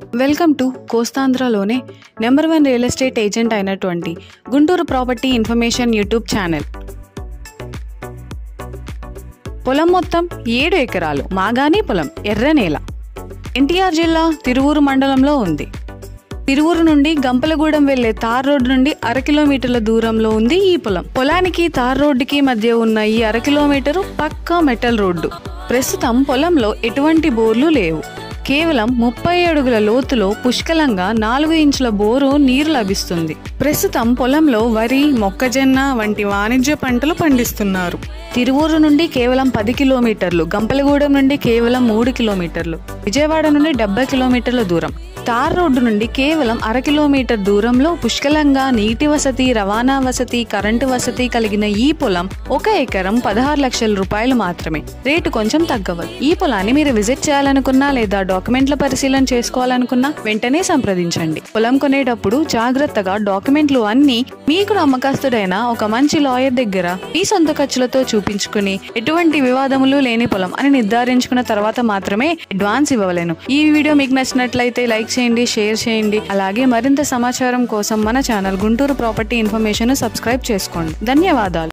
welcome to కోస్తాంధ్రలోనే number one real estate agent అయినటువంటి Guntur property information YouTube channel పొలం మొత్తం ఏడు ఎకరాలు మాగాని పొలం ఎర్ర నేల ఎన్టీఆర్ జిల్లా తిరువూరు మండలంలో ఉంది తిరువూరు నుండి గంపలగూడెం వెళ్లే తార్ రోడ్డు నుండి అర కిలోమీటర్ల దూరంలో ఉంది ఈ పొలం పొలానికి తార్ రోడ్డుకి మధ్య ఉన్న ఈ అర కిలోమీటరు పక్కా మెటల్ రోడ్డు ప్రస్తుతం పొలంలో ఎటువంటి బోర్లు లేవు కేవలం ముప్పై అడుగుల లోతులో పుష్కలంగా నాలుగు ఇంచుల బోరు నీరు లభిస్తుంది ప్రస్తుతం పొలంలో వరి మొక్కజొన్న వంటి వాణిజ్య పంటలు పండిస్తున్నారు తిరువూరు నుండి కేవలం పది కిలోమీటర్లు గంపలగూడెం నుండి కేవలం మూడు కిలోమీటర్లు విజయవాడ నుండి డెబ్బై కిలోమీటర్ల దూరం తార్ రోడ్డు నుండి కేవలం అర కిలోమీటర్ దూరంలో పుష్కలంగా నీటి వసతి రవాణా వసతి కరెంటు వసతి కలిగిన ఈ పొలం ఒక ఎకరం పదహారు లక్షల రూపాయలు మాత్రమే రేటు కొంచెం తగ్గవచ్చు ఈ పొలాన్ని మీరు విజిట్ చేయాలనుకున్నా లేదా డాక్యుమెంట్ల పరిశీలన చేసుకోవాలనుకున్నా వెంటనే సంప్రదించండి పొలం కొనేటప్పుడు జాగ్రత్తగా డాక్యుమెంట్లు అన్ని మీకు నమ్మకస్తుడైన ఒక మంచి లాయర్ దగ్గర మీ సొంత ఖర్చులతో చూపించుకుని ఎటువంటి వివాదములు లేని పొలం అని నిర్ధారించుకున్న తర్వాత మాత్రమే అడ్వాన్స్ ఇవ్వలేను ఈ వీడియో మీకు నచ్చినట్లయితే లైక్ చేయండి షేర్ చేయండి అలాగే మరింత సమాచారం కోసం మన channel Guntur property information subscribe చేసుకోండి ధన్యవాదాలు